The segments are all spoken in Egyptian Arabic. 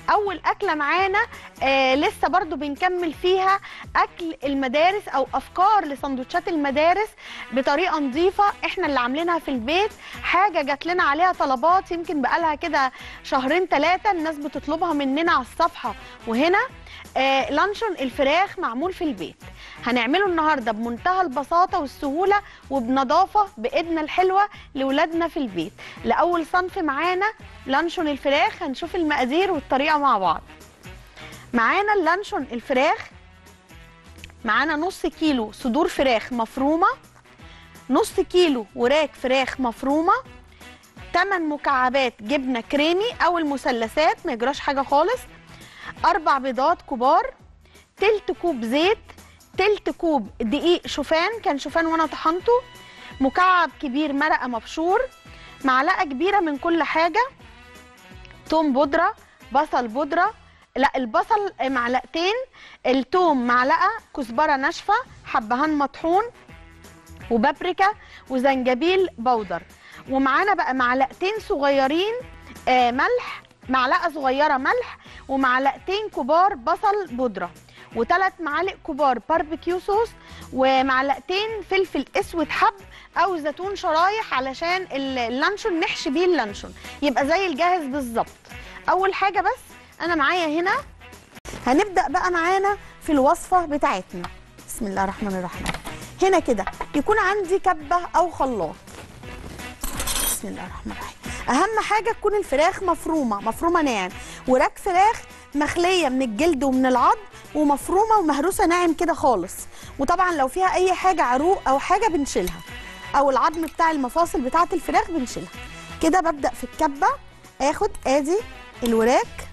اول اكله معانا آه لسه برضو بنكمل فيها اكل المدارس او افكار لسندوتشات المدارس بطريقه نظيفه احنا اللي عاملينها في البيت حاجه جات لنا عليها طلبات يمكن بقالها كده شهرين ثلاثه الناس بتطلبها مننا على الصفحه وهنا آه لانشون الفراخ معمول في البيت هنعمله النهارده بمنتهى البساطه والسهوله وبنظافه بايدنا الحلوه لاولادنا في البيت لاول صنف معانا لانشون الفراخ هنشوف المقادير والطريقه مع بعض معانا اللانشون الفراخ معانا نص كيلو صدور فراخ مفرومه نص كيلو وراك فراخ مفرومه 8 مكعبات جبنه كريمي او المثلثات ما يجراش حاجه خالص اربع بيضات كبار تلت كوب زيت تلت كوب دقيق شوفان كان شوفان وانا طحنته مكعب كبير مرقه مبشور معلقه كبيره من كل حاجه توم بودره بصل بودره لا البصل معلقتين التوم معلقه كزبره ناشفه حبهان مطحون وبابريكا وزنجبيل بودر ومعانا بقى معلقتين صغيرين آه ملح معلقه صغيره ملح ومعلقتين كبار بصل بودره وثلاث معالق كبار باربيكيو صوص ومعلقتين فلفل اسود حب او زيتون شرايح علشان اللانشون نحشي بيه اللانشون يبقى زي الجاهز بالظبط اول حاجه بس انا معايا هنا هنبدا بقى معانا في الوصفه بتاعتنا بسم الله الرحمن الرحيم هنا كده يكون عندي كبه او خلاط بسم الله الرحمن الرحيم اهم حاجه تكون الفراخ مفرومه مفرومه ناعم وراك فراخ مخليه من الجلد ومن العظم ومفرومه ومهروسه ناعم كده خالص وطبعا لو فيها اي حاجه عروق او حاجه بنشيلها او العظم بتاع المفاصل بتاعه الفراخ بنشيلها كده ببدا في الكبه اخد ادي الوراك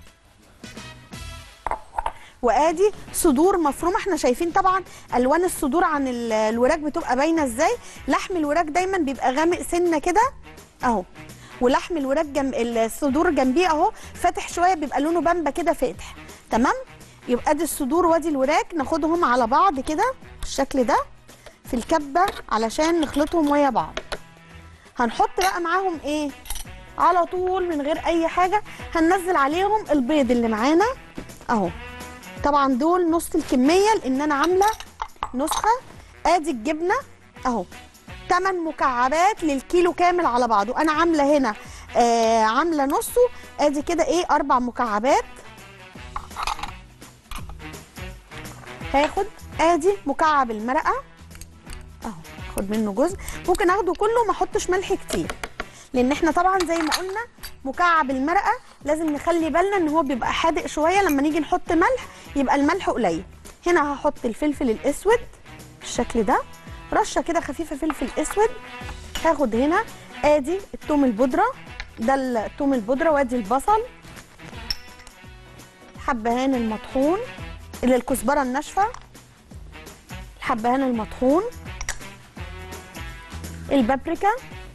وادي صدور مفرومه احنا شايفين طبعا الوان الصدور عن ال- الوراك بتبقى باينه ازاي لحم الوراك دايما بيبقى غامق سنه كده اهو ولحم الوراك جنب الصدور جنبيه اهو فاتح شويه بيبقى لونه بامبا كده فاتح تمام يبقى ادي الصدور وادي الوراك ناخدهم على بعض كده بالشكل ده في الكبه علشان نخلطهم ويا بعض هنحط بقى معاهم ايه على طول من غير اي حاجه هننزل عليهم البيض اللي معانا اهو طبعا دول نص الكميه لان انا عامله نسخه ادي الجبنه اهو 8 مكعبات للكيلو كامل على بعضه انا عامله هنا آه عامله نصه ادي كده ايه اربع مكعبات هاخد ادي مكعب المرقه اهو خد منه جزء ممكن اخده كله ما احطش ملح كتير لان احنا طبعا زي ما قلنا مكعب المرقه لازم نخلي بالنا ان هو بيبقى حادق شويه لما نيجي نحط ملح يبقى الملح قليل هنا هحط الفلفل الاسود بالشكل ده رشه كده خفيفه فلفل اسود هاخد هنا ادي التوم البودره ده التوم البودره وادي البصل الحبهان المطحون اللي الكزبره الناشفه الحبهان المطحون البابريكا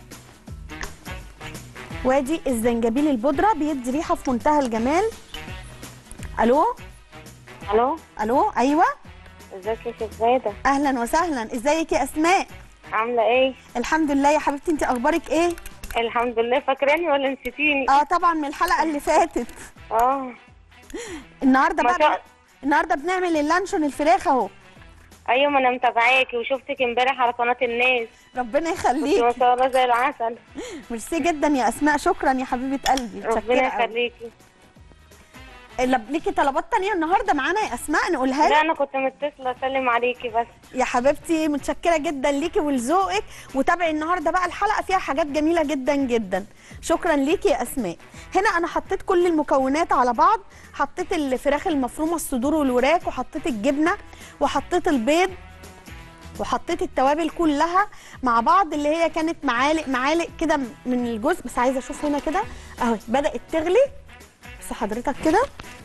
وادي الزنجبيل البودره بيدي ريحه في منتهى الجمال الو الو الو ايوه ازيك يا شيخ زايده اهلا وسهلا ازيك يا اسماء عامله ايه الحمد لله يا حبيبتي انت اخبارك ايه الحمد لله فاكراني ولا نسيتيني اه طبعا من الحلقه اللي فاتت اه النهارده ما بقى شاء- النهارده بنعمل اللانشون الفراخ اهو ايوه ما انا متابعاكي وشفتك امبارح على قناه الناس ربنا كنت ما يخليك شاء الله زي العسل ميرسي جدا يا اسماء شكرا يا حبيبه قلبي ربنا متشكرة أوي. يخليكي إلا ليكي طلبات تانية النهارده معانا يا اسماء نقولها لا لك انا كنت متصله اسلم عليكي بس يا حبيبتي متشكره جدا ليكي ولذوقك وتابعي النهارده بقى الحلقه فيها حاجات جميله جدا جدا شكرا ليكي يا اسماء هنا انا حطيت كل المكونات على بعض حطيت الفراخ المفرومه الصدور والوراك وحطيت الجبنه وحطيت البيض وحطيت التوابل كلها مع بعض اللي هي كانت معالق معالق كده من الجزء بس عايزه اشوف هنا كده اهو بدات تغلي بس حضرتك كده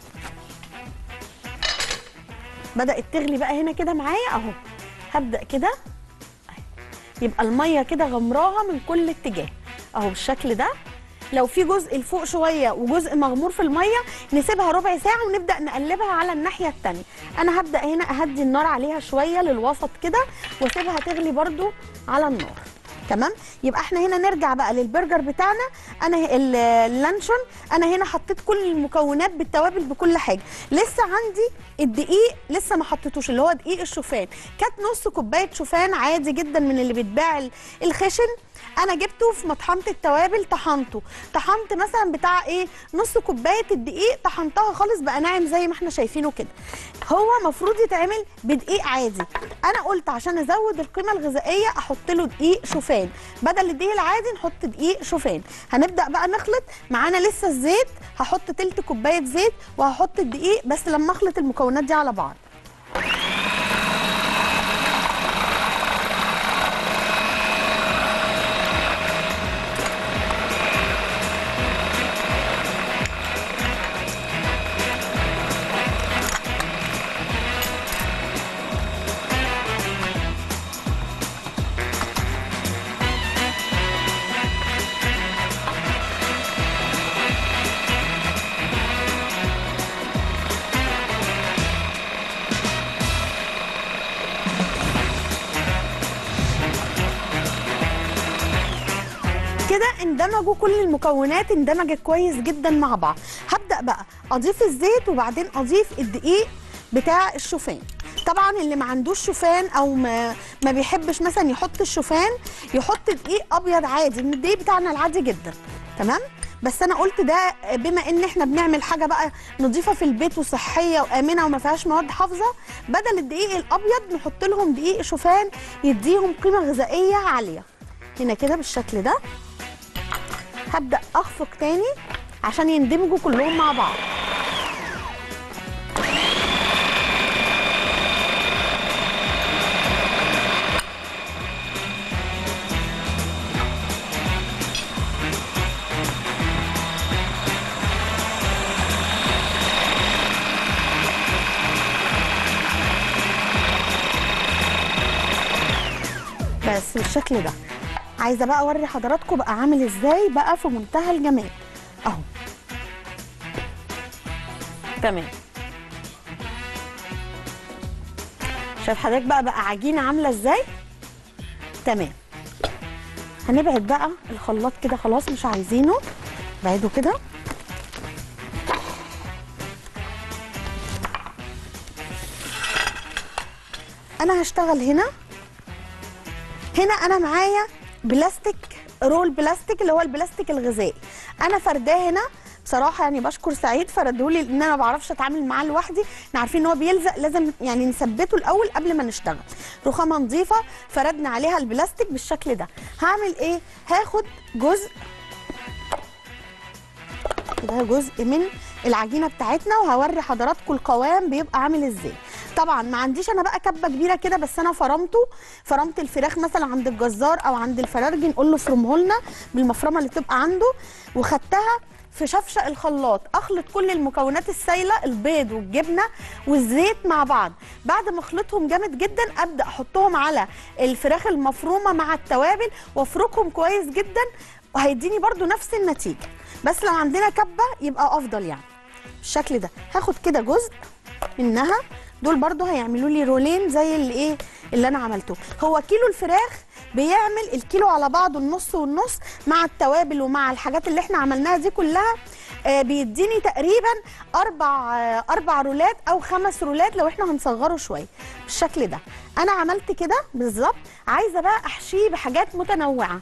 بدات تغلي بقى هنا كده معايا اهو هبدا كده أهي. يبقى الميه كده غمراها من كل اتجاه اهو بالشكل ده لو في جزء لفوق شويه وجزء مغمور في الميه نسيبها ربع ساعه ونبدا نقلبها على الناحيه التانية انا هبدا هنا اهدي النار عليها شويه للوسط كده واسيبها تغلي برده على النار تمام يبقى احنا هنا نرجع بقى للبرجر بتاعنا انا ال- اللانشون انا هنا حطيت كل المكونات بالتوابل بكل حاجه لسه عندي الدقيق لسه ما حطيتوش اللي هو دقيق الشوفان كانت نص كوبايه شوفان عادي جدا من اللي بيتباع ال- الخشن انا جبته في مطحنه التوابل طحنته طحنت مثلا بتاع ايه نص كوبايه الدقيق طحنتها خالص بقى ناعم زي ما احنا شايفينه كده هو مفروض يتعمل بدقيق عادي انا قلت عشان ازود القيمه الغذائيه احط له دقيق شوفان بدل الدقيق العادي نحط دقيق شوفان هنبدا بقى نخلط معانا لسه الزيت هحط تلت كوبايه زيت وهحط الدقيق بس لما اخلط المكونات دي على بعض كده اندمجوا كل المكونات اندمجت كويس جدا مع بعض هبدا بقى اضيف الزيت وبعدين اضيف الدقيق بتاع الشوفان طبعا اللي ما عندوش شوفان او ما ما بيحبش مثلا يحط الشوفان يحط دقيق ابيض عادي من الدقيق بتاعنا العادي جدا تمام بس انا قلت ده بما ان احنا بنعمل حاجه بقى نظيفه في البيت وصحيه وامنه وما فيهاش مواد حافظه بدل الدقيق الابيض نحط لهم دقيق شوفان يديهم قيمه غذائيه عاليه هنا كده بالشكل ده هبدا اخفق تاني عشان يندمجوا كلهم مع بعض بس بالشكل ده عايزه بقى اوري حضراتكم بقى عامل ازاي بقى في منتهى الجمال اهو تمام شايف حضرتك بقى بقى عجينه عامله ازاي تمام هنبعد بقى الخلاط كده خلاص مش عايزينه بعده كده انا هشتغل هنا هنا انا معايا بلاستيك رول بلاستيك اللي هو البلاستيك الغذائي انا فرداه هنا بصراحه يعني بشكر سعيد فردهولي لان انا ما بعرفش اتعامل معاه لوحدي احنا عارفين ان هو بيلزق لازم يعني نثبته الاول قبل ما نشتغل رخامه نظيفه فردنا عليها البلاستيك بالشكل ده هعمل ايه هاخد جزء ده جزء من العجينه بتاعتنا وهوري حضراتكم القوام بيبقى عامل ازاي طبعا ما عنديش انا بقى كبه كبيره كده بس انا فرمته فرمت الفراخ مثلا عند الجزار او عند الفرارجي نقول له افرمه لنا بالمفرمه اللي تبقى عنده وخدتها في شفشق الخلاط اخلط كل المكونات السايله البيض والجبنه والزيت مع بعض بعد ما اخلطهم جامد جدا ابدا احطهم على الفراخ المفرومه مع التوابل وافركهم كويس جدا وهيديني برضو نفس النتيجه بس لو عندنا كبه يبقى افضل يعني بالشكل ده هاخد كده جزء منها دول برضو هيعملوا لي رولين زي اللي ايه اللي انا عملته هو كيلو الفراخ بيعمل الكيلو على بعضه النص والنص مع التوابل ومع الحاجات اللي احنا عملناها دي كلها آه بيديني تقريبا اربع آه اربع رولات او خمس رولات لو احنا هنصغره شويه بالشكل ده انا عملت كده بالظبط عايزه بقى احشيه بحاجات متنوعه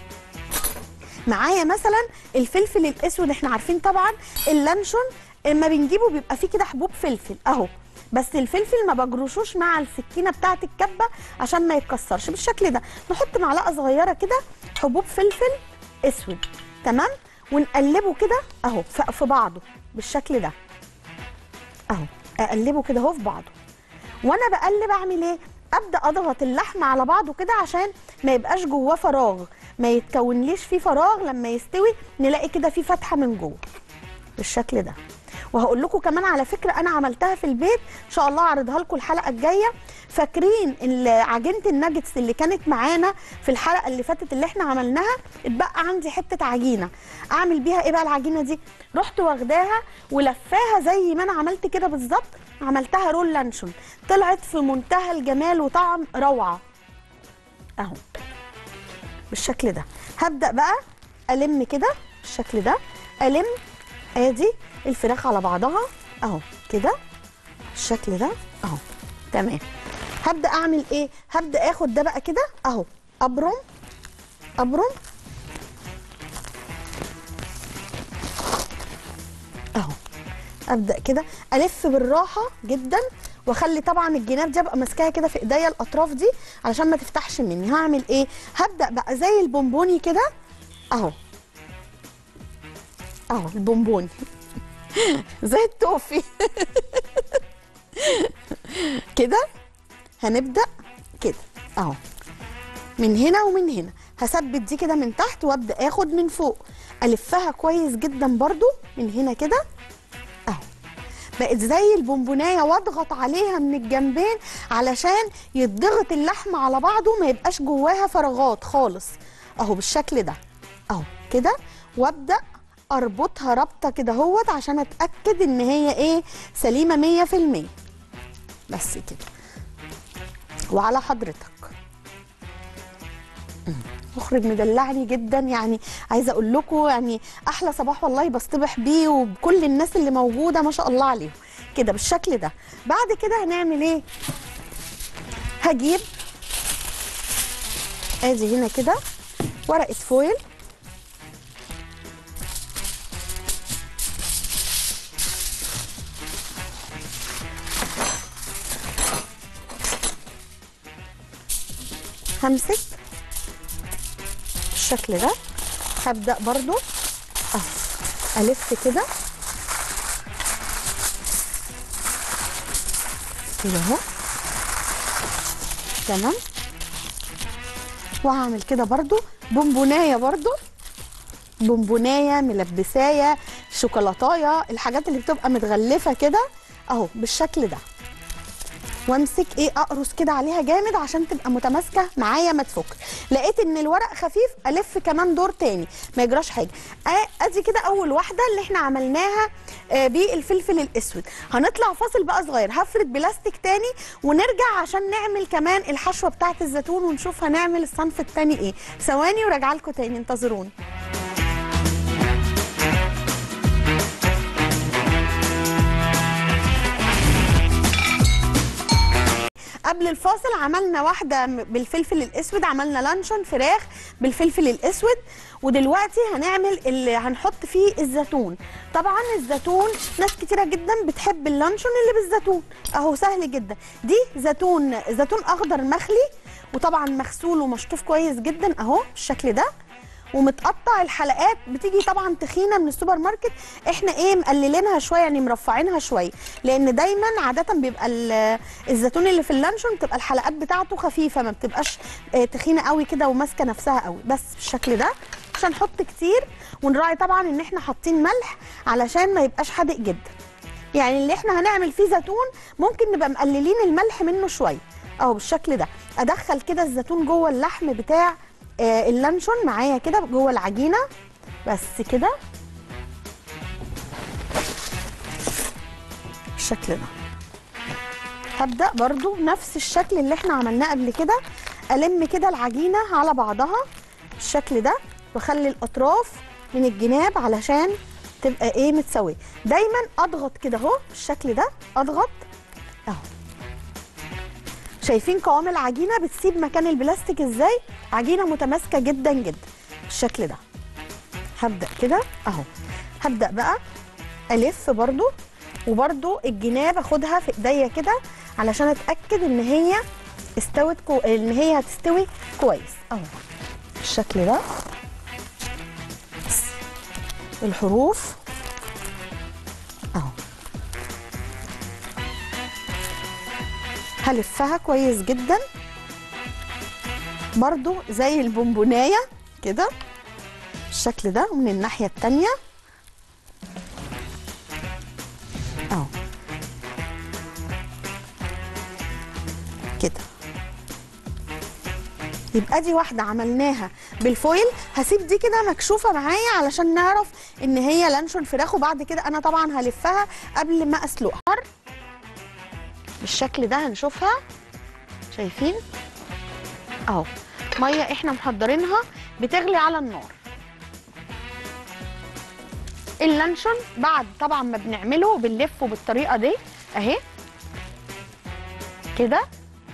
معايا مثلا الفلفل الاسود احنا عارفين طبعا اللانشون اما بنجيبه بيبقى فيه كده حبوب فلفل اهو بس الفلفل ما بجرشوش مع السكينه بتاعه الكبه عشان ما يتكسرش بالشكل ده نحط معلقه صغيره كده حبوب فلفل اسود تمام ونقلبه كده اهو في في بعضه بالشكل ده اهو اقلبه كده اهو في بعضه وانا بقلب اعمل ايه ابدا اضغط اللحم على بعضه كده عشان ما يبقاش جواه فراغ ما يتكونليش فيه فراغ لما يستوي نلاقي كده فيه فتحه من جوه بالشكل ده وهقول لكم كمان على فكره انا عملتها في البيت ان شاء الله اعرضها لكم الحلقه الجايه فاكرين ال- عجينه الناجتس اللي كانت معانا في الحلقه اللي فاتت اللي احنا عملناها اتبقى عندي حته عجينه اعمل بيها ايه بقى العجينه دي رحت واخداها ولفاها زي ما انا عملت كده بالظبط عملتها رول لانشون طلعت في منتهى الجمال وطعم روعه اهو بالشكل ده هبدا بقى الم كده بالشكل ده الم ادي الفراخ على بعضها اهو كده بالشكل ده اهو تمام هبدا اعمل ايه هبدا اخد ده بقى كده اهو ابرم ابرم اهو ابدا كده الف بالراحه جدا واخلي طبعا الجناب دي ابقى ماسكاها كده في ايديا الاطراف دي علشان ما تفتحش مني هعمل ايه هبدا بقى زي البونبوني كده اهو اهو البونبوني زي التوفي كده هنبدا كده اهو من هنا ومن هنا هثبت دي كده من تحت وابدا اخد من فوق الفها كويس جدا برضو من هنا كده اهو بقت زي البونبونايه واضغط عليها من الجنبين علشان يتضغط اللحم على بعضه ما يبقاش جواها فراغات خالص اهو بالشكل ده اهو كده وابدا اربطها ربطه كده اهوت عشان اتاكد ان هي ايه سليمه مية في المية بس كده وعلى حضرتك مخرج مدلعني جدا يعني عايزه اقول لكم يعني احلى صباح والله بصطبح بيه وبكل الناس اللي موجوده ما شاء الله عليهم كده بالشكل ده بعد كده هنعمل ايه هجيب ادي هنا كده ورقه فويل همسك بالشكل ده هبدأ برضو اهو ألف كده كده اهو تمام وهعمل كده برضو بونبونايه برضو بونبونايه ملبسايه شوكولاتايه الحاجات اللي بتبقى متغلفه كده اهو بالشكل ده وامسك ايه اقرص كده عليها جامد عشان تبقى متماسكه معايا ما تفك لقيت ان الورق خفيف الف كمان دور تاني ما يجراش حاجه آه، ادي كده اول واحده اللي احنا عملناها آه، بالفلفل الاسود هنطلع فاصل بقى صغير هفرد بلاستيك تاني ونرجع عشان نعمل كمان الحشوه بتاعه الزيتون ونشوف هنعمل الصنف التاني ايه ثواني وراجعه لكم تاني انتظروني قبل الفاصل عملنا واحده م- بالفلفل الاسود عملنا لانشون فراخ بالفلفل الاسود ودلوقتي هنعمل اللي هنحط فيه الزيتون طبعا الزيتون ناس كتيره جدا بتحب اللانشون اللي بالزيتون اهو سهل جدا دي زيتون زيتون اخضر مخلي وطبعا مغسول ومشطوف كويس جدا اهو بالشكل ده ومتقطع الحلقات بتيجي طبعا تخينه من السوبر ماركت احنا ايه مقللينها شويه يعني مرفعينها شويه لان دايما عاده بيبقى ال- الزيتون اللي في اللانشون بتبقى الحلقات بتاعته خفيفه ما بتبقاش آه، تخينه قوي كده وماسكه نفسها قوي بس بالشكل ده مش هنحط كتير ونراعي طبعا ان احنا حاطين ملح علشان ما يبقاش حادق جدا يعني اللي احنا هنعمل فيه زيتون ممكن نبقى مقللين الملح منه شويه اهو بالشكل ده ادخل كده الزيتون جوه اللحم بتاع آه، اللانشون معايا كده جوه العجينه بس كده بالشكل ده هبدا برضو نفس الشكل اللي احنا عملناه قبل كده الم كده العجينه على بعضها بالشكل ده واخلي الاطراف من الجناب علشان تبقى ايه متساويه دايما اضغط كده اهو بالشكل ده اضغط اهو شايفين قوام العجينه بتسيب مكان البلاستيك ازاي عجينه متماسكه جدا جدا بالشكل ده هبدا كده اهو هبدا بقى الف برضو وبرضو الجناب اخدها في ايديا كده علشان اتاكد ان هي استوت كو... ان هي هتستوي كويس اهو بالشكل ده بس. الحروف اهو هلفها كويس جدا برضو زي البونبونايه كده بالشكل ده ومن الناحيه التانيه اهو كده يبقى دي واحده عملناها بالفويل هسيب دي كده مكشوفه معايا علشان نعرف ان هي لانشون فراخ وبعد كده انا طبعا هلفها قبل ما اسلقها بالشكل ده هنشوفها شايفين اهو ميه احنا محضرينها بتغلي على النار اللانشون بعد طبعا ما بنعمله بنلفه بالطريقه دي اهي كده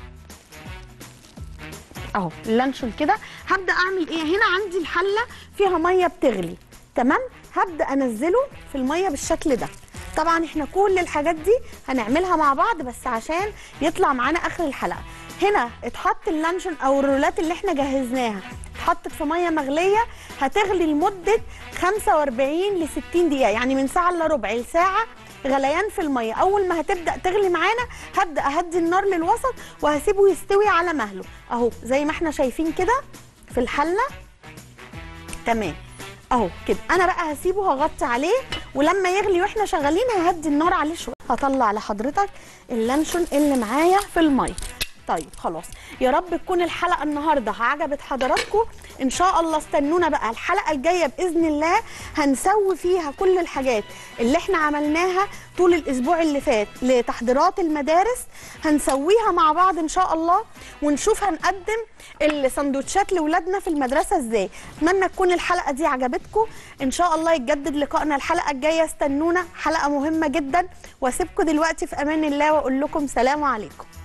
اهو اللانشون كده هبدا اعمل ايه هنا عندي الحله فيها ميه بتغلي تمام هبدا انزله في الميه بالشكل ده طبعا احنا كل الحاجات دي هنعملها مع بعض بس عشان يطلع معانا اخر الحلقه هنا اتحط اللانشون او الرولات اللي احنا جهزناها اتحطت في ميه مغليه هتغلي لمده 45 ل 60 دقيقه يعني من ساعه الا ربع لساعه غليان في الميه اول ما هتبدا تغلي معانا هبدا اهدي النار للوسط وهسيبه يستوي على مهله اهو زي ما احنا شايفين كده في الحله تمام اهو كده انا بقى هسيبه هغطي عليه ولما يغلي واحنا شغالين ههدي النار عليه شويه هطلع لحضرتك اللانشون اللي معايا في الميه طيب خلاص يا رب تكون الحلقه النهارده عجبت حضراتكم ان شاء الله استنونا بقى الحلقه الجايه باذن الله هنسوي فيها كل الحاجات اللي احنا عملناها طول الاسبوع اللي فات لتحضيرات المدارس هنسويها مع بعض ان شاء الله ونشوف هنقدم السندوتشات لاولادنا في المدرسه ازاي اتمنى تكون الحلقه دي عجبتكم ان شاء الله يتجدد لقائنا الحلقه الجايه استنونا حلقه مهمه جدا واسيبكم دلوقتي في امان الله واقول لكم سلام عليكم